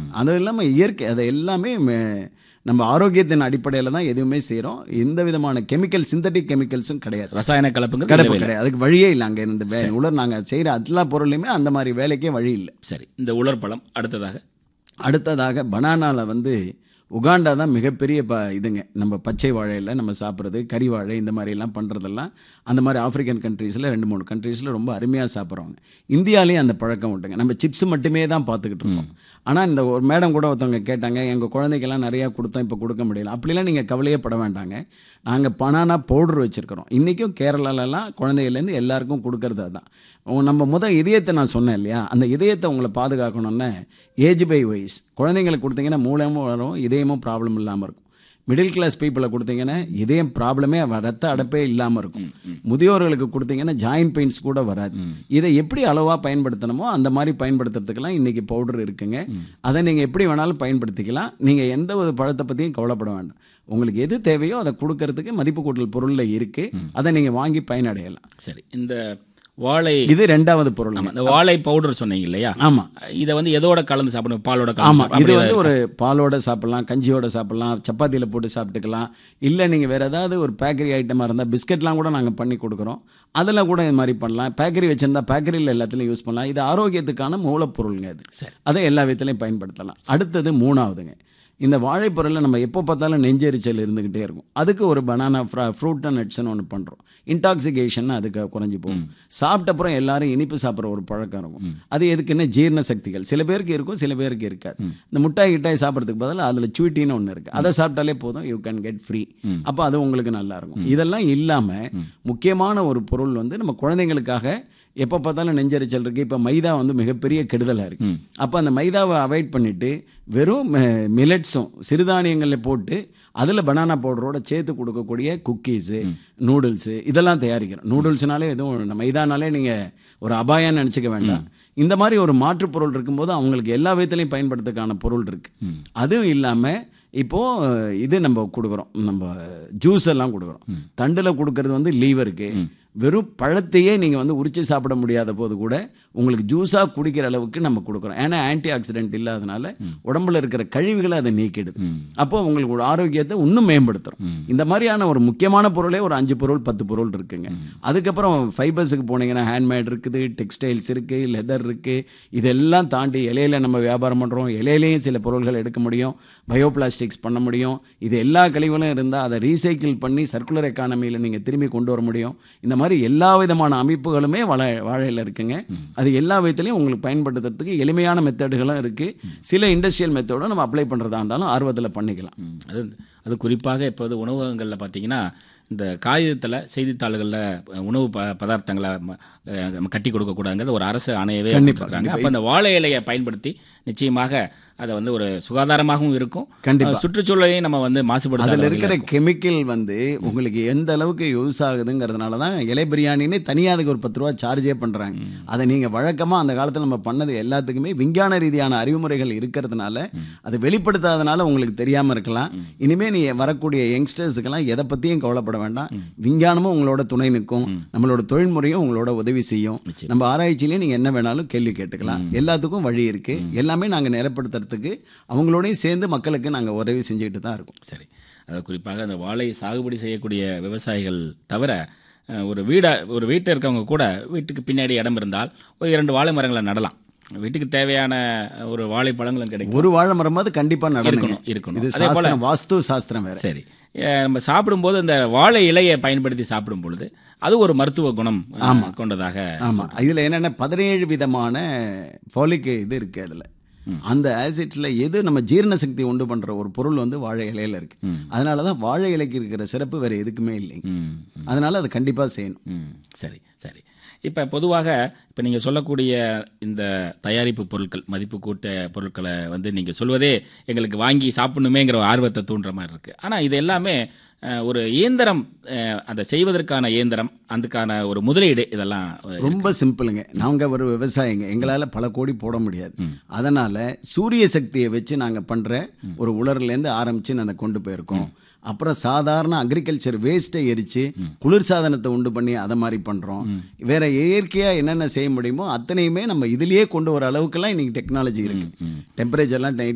அது இல்லாமல் இயற்கை அதை எல்லாமே மே- நம்ம ஆரோக்கியத்தின் அடிப்படையில் தான் எதுவுமே செய்கிறோம் எந்த விதமான கெமிக்கல் சிந்தட்டிக் கெமிக்கல்ஸும் கிடையாது ரசாயன கலப்புங்கிறது கிடைப்பு இல்லவே இல்லை. கிடையாது அதுக்கு வழியே இல்லை அங்கே இந்த வே உலர் நாங்கள் செய்கிற எல்லா பொருளையுமே அந்த மாதிரி வேலைக்கே வழி இல்லை சரி இந்த உலர்பழம் அடுத்ததாக அடுத்ததாக பனானாவில் வந்து உகாண்டா தான் மிகப்பெரிய ப இதுங்க நம்ம பச்சை வாழையில் நம்ம சாப்பிட்றது கறி வாழை இந்த மாதிரி எல்லாம் பண்ணுறதெல்லாம் அந்த மாதிரி ஆப்பிரிக்கன் கண்ட்ரீஸில் ரெண்டு மூணு கண்ட்ரீஸில் ரொம்ப அருமையாக சாப்பிட்றவங்க இந்தியாலேயும் அந்த பழக்கம் உண்டுங்க நம்ம சிப்ஸ் மட்டுமே தான் பார்த்துக்கிட்டு இருக்கோம் ஆனால் இந்த ஒரு மேடம் கூட ஒருத்தவங்க கேட்டாங்க எங்கள் குழந்தைக்கெல்லாம் நிறையா கொடுத்தோம் இப்போ கொடுக்க முடியல அப்படிலாம் நீங்கள் கவலையே பட வேண்டாங்க நாங்கள் பனானா பவுடர் வச்சுருக்கிறோம் இன்றைக்கும் கேரளாலலாம் குழந்தைகள்லேருந்து எல்லாருக்கும் கொடுக்கறது அதுதான் உங்க- நம்ம முத இதயத்தை நான் சொன்னேன் இல்லையா அந்த இதயத்தை உங்களை பாதுகாக்கணும்னா ஏஜ் பை வயஸ் குழந்தைங்களுக்கு கொடுத்தீங்கன்னா மூலமும் வரும் இதயமும் ப்ராப்ளம் இல்லாமல் இருக்கும் மிடில் கிளாஸ் பீப்புளை கொடுத்தீங்கன்னா இதயம் ப்ராப்ளமே ரத்த அடைப்பே இல்லாமல் இருக்கும் முதியோர்களுக்கு கொடுத்தீங்கன்னா ஜாயின்ட் பெயின்ஸ் கூட வராது இதை எப்படி அளவாக பயன்படுத்தணுமோ அந்த மாதிரி பயன்படுத்துறதுக்கெல்லாம் இன்றைக்கி பவுடர் இருக்குங்க அதை நீங்கள் எப்படி வேணாலும் பயன்படுத்திக்கலாம் நீங்கள் எந்த ஒரு பழத்தை பற்றியும் கவலைப்பட வேண்டாம் உங்களுக்கு எது தேவையோ அதை கொடுக்கறதுக்கு மதிப்பு கூட்டல் பொருளில் இருக்குது அதை நீங்கள் வாங்கி பயனடையலாம் சரி இந்த வாழை இது ரெண்டாவது பொருள் ஆமா, இந்த வாழை பவுடர் சொன்னீங்க இல்லையா ஆமா இதை வந்து எதோட கலந்து சாப்பிடணும் பாலோட கலந்து ஆமா சாப்பிடணும். இது அப்படி வந்து ஒரு பாலோட சாப்பிடலாம் கஞ்சியோட சாப்பிடலாம் சப்பாத்தியில் போட்டு சாப்பிட்டுக்கலாம் இல்லை நீங்கள் வேறு ஏதாவது ஒரு பேக்கரி ஐட்டமாக இருந்தால் பிஸ்கட்லாம் கூட நாங்கள் பண்ணி கொடுக்குறோம் அதில் கூட இது மாதிரி பண்ணலாம் பேக்கரி வச்சுருந்தா பேக்கரியில் எல்லாத்துலையும் யூஸ் பண்ணலாம் இது ஆரோக்கியத்துக்கான மூலப்பொருளுங்க அது சரி. அதை எல்லா விதத்துலையும் பயன்படுத்தலாம் அடுத்தது மூணாவதுங்க இந்த வாழைப்பொருளில் நம்ம எப்போ பார்த்தாலும் நெஞ்செரிச்சல் இருந்துக்கிட்டே இருக்கும் அதுக்கு ஒரு பனானா ஃப்ரா ஃப்ரூட் அண்ட் நட்ஸ்னு ஒன்று பண்ணுறோம் இன்டாக்சிகேஷன் அதுக்கு குறைஞ்சி போகும் சாப்பிட்ட அப்புறம் எல்லாரும் இனிப்பு சாப்பிட்ற ஒரு பழக்கம் இருக்கும் அது எதுக்குன்னா ஜீரண சக்திகள் சில பேருக்கு இருக்கும் சில பேருக்கு இருக்காது இந்த முட்டாய் கிட்டாய் சாப்பிட்றதுக்கு பதிலாக அதில் ஸ்வீட்டின்னு ஒன்று இருக்குது அதை சாப்பிட்டாலே போதும் யூ கேன் கெட் ஃப்ரீ அப்போ அது உங்களுக்கு நல்லா இருக்கும் இதெல்லாம் இல்லாமல் முக்கியமான ஒரு பொருள் வந்து நம்ம குழந்தைங்களுக்காக எப்போ பார்த்தாலும் நெஞ்சரிச்சல் இருக்குது இப்போ மைதா வந்து மிகப்பெரிய கெடுதலாக இருக்குது அப்போ அந்த மைதாவை அவாய்ட் பண்ணிவிட்டு வெறும் மில்லட்ஸும் சிறுதானியங்களில் போட்டு அதில் பனானா பவுடரோட சேர்த்து கொடுக்கக்கூடிய குக்கீஸு நூடுல்ஸு இதெல்லாம் தயாரிக்கிறோம் நூடுல்ஸ்னாலே எதுவும் மைதானாலே நீங்கள் ஒரு அபாயம்னு நினச்சிக்க வேண்டாம் இந்த மாதிரி ஒரு மாற்றுப் பொருள் இருக்கும்போது அவங்களுக்கு எல்லா விதத்துலையும் பயன்படுத்துறதுக்கான பொருள் இருக்குது அதுவும் இல்லாமல் இப்போது இது நம்ம கொடுக்குறோம் நம்ம ஜூஸ் எல்லாம் கொடுக்குறோம் தண்டில் கொடுக்கறது வந்து லீவருக்கு வெறும் பழத்தையே நீங்கள் வந்து உரிச்சு சாப்பிட முடியாத போது கூட உங்களுக்கு ஜூஸாக குடிக்கிற அளவுக்கு நம்ம கொடுக்குறோம் ஏன்னா ஆன்டி ஆக்சிடென்ட் இல்லாதனால உடம்புல இருக்கிற கழிவுகளை அதை நீக்கிடுது அப்போ உங்களுக்கு ஒரு ஆரோக்கியத்தை இன்னும் மேம்படுத்துறோம் இந்த மாதிரியான ஒரு முக்கியமான பொருளே ஒரு அஞ்சு பொருள் பத்து பொருள் இருக்குங்க அதுக்கப்புறம் ஃபைபர்ஸுக்கு போனீங்கன்னா ஹேண்ட்மேட் இருக்குது டெக்ஸ்டைல்ஸ் இருக்குது லெதர் இருக்குது இதெல்லாம் தாண்டி இலையில நம்ம வியாபாரம் பண்ணுறோம் இலையிலையும் சில பொருள்கள் எடுக்க முடியும் பயோ பிளாஸ்டிக்ஸ் பண்ண முடியும் இது எல்லா கழிவுகளும் இருந்தால் அதை ரீசைக்கிள் பண்ணி சர்க்குலர் எக்கானமியில் நீங்கள் திரும்பி கொண்டு வர முடியும் இந்த மாதிரி எல்லா விதமான அமைப்புகளுமே வாழை வாழையில் இருக்குங்க அது எல்லா விதத்துலையும் உங்களுக்கு பயன்படுத்துறதுக்கு எளிமையான மெத்தடுகளும் இருக்குது சில இண்டஸ்ட்ரியல் மெத்தடும் நம்ம அப்ளை பண்ணுறதா இருந்தாலும் ஆர்வத்தில் பண்ணிக்கலாம் ம், அது அது குறிப்பாக இப்போது உணவகங்களில் பார்த்தீங்கன்னா இந்த காகிதத்தில் செய்தித்தாள்களில் உணவு ப பதார்த்தங்களை ம- அஹ் நம்ம கட்டி கொடுக்கக்கூடாதுங்கிறது ஒரு அரசு ஆணையவே கண்டிப்பா, கொடுத்துருக்காங்க அப்போ அந்த வாழை இலையை பயன்படுத்தி நிச்சயமாக அதை வந்து ஒரு சுகாதாரமாகவும் இருக்கும் கண்டிப்பா. அஹ் சுற்றுச்சூழலையும் நம்ம வந்து மாசுபடுத்தாத அதில் வகையில இருக்கிற இருக்கும். கெமிக்கல் வந்து உங்களுக்கு எந்த அளவுக்கு யூஸ் ஆகுதுங்கிறதுனால தான் இலை பிரியாணின்னு தனியாக அதுக்கு ஒரு பத்து ரூபா சார்ஜே பண்ணுறாங்க அதை நீங்கள் வழக்கமாக அந்த காலத்தில் நம்ம பண்ணது எல்லாத்துக்குமே விஞ்ஞான ரீதியான அறிவுமுறைகள் இருக்கிறதுனால அது வெளிப்படுத்தாதனால உங்களுக்கு தெரியாமல் இருக்கலாம் இனிமேல் நீ வரக்கூடிய யங்ஸ்டர்ஸுக்கெல்லாம் எதை பற்றியும் கவலைப்பட வேண்டாம் விஞ்ஞானமும் உங்களோட துணை நிற்கும் நம்மளோட தொழில்முறையும் உங்களோட உதவி செய்யும் நிச்சயம். நம்ம ஆராய்ச்சியிலேயே நீங்கள் என்ன வேணாலும் கேள்வி கேட்டுக்கலாம் எல்லாத்துக்கும் வழி இருக்குது எல்லாமே நாங்கள் நிலைப்படுத்துறதுக்கு அவங்களோடையும் சேர்ந்து மக்களுக்கு நாங்கள் உதவி செஞ்சுக்கிட்டு தான் இருக்கோம் சரி அது குறிப்பாக அந்த வாழை சாகுபடி செய்யக்கூடிய விவசாயிகள் தவிர அஹ், ஒரு வீடை ஒரு வீட்டில் இருக்கவங்க கூட வீட்டுக்கு பின்னாடி இடம் இருந்தால் ஒரு இரண்டு வாழை மரங்களை நடலாம் வீட்டுக்கு தேவையான ஒரு வாழைப்பழங்களும் கிடைக்கும் ஒரு வாழை மரமாவது கண்டிப்பாக நடக்கணும் இருக்கணும், இருக்கணும். இது அதே போல- சாஸ்திரம் வாஸ்து சாஸ்திரம் வேற சரி அஹ், நம்ம சாப்பிடும்போது அந்த வாழை இலையை பயன்படுத்தி சாப்பிடும் பொழுது அது ஒரு மருத்துவ குணம் அஹ், கொண்டதாக ஆமா இதுல என்னென்ன பதினேழு விதமான ஃபாலிக் இது இருக்கு அதுல அந்த ஆசிட்ஸ்ல எது நம்ம ஜீரண சக்தி உண்டு பண்ற ஒரு பொருள் வந்து வாழை இலையில இருக்கு அதனால தான் வாழை இலைக்கு இருக்கிற சிறப்பு வேற எதுக்குமே இல்லைங்க ம் அதனால அதை கண்டிப்பா செய்யணும் ம் சரி சரி இப்போ பொதுவாக இப்போ நீங்கள் சொல்லக்கூடிய இந்த தயாரிப்பு பொருட்கள் மதிப்பு கூட்ட பொருட்களை வந்து நீங்கள் சொல்வதே எங்களுக்கு வாங்கி சாப்பிடணுமேங்கிற ஒரு ஆர்வத்தை தூண்டுற மாதிரி இருக்குது ஆனால் இது எல்லாமே அஹ், ஒரு இயந்திரம் அஹ், அதை செய்வதற்கான இயந்திரம் அதுக்கான ஒரு முதலீடு இதெல்லாம் அஹ், ரொம்ப சிம்பிளுங்க நாங்க ஒரு விவசாயிங்க எங்களால பல கோடி போட முடியாது அதனால சூரிய சக்தியை வச்சு நாங்க பண்ற ஒரு உலர்ல இருந்து ஆரம்பிச்சு நாங்க கொண்டு போயிருக்கோம் அப்புறம் சாதாரண அக்ரிகல்ச்சர் வேஸ்ட்டை எரிச்சு குளிர்சாதனத்தை உண்டு பண்ணி அதை மாதிரி பண்றோம் வேற இயற்கையா என்னென்ன செய்ய முடியுமோ அத்தனையுமே நம்ம இதுலயே கொண்டு வர அளவுக்குலாம் இன்னைக்கு டெக்னாலஜி இருக்கு டெம்பரேச்சர்லாம்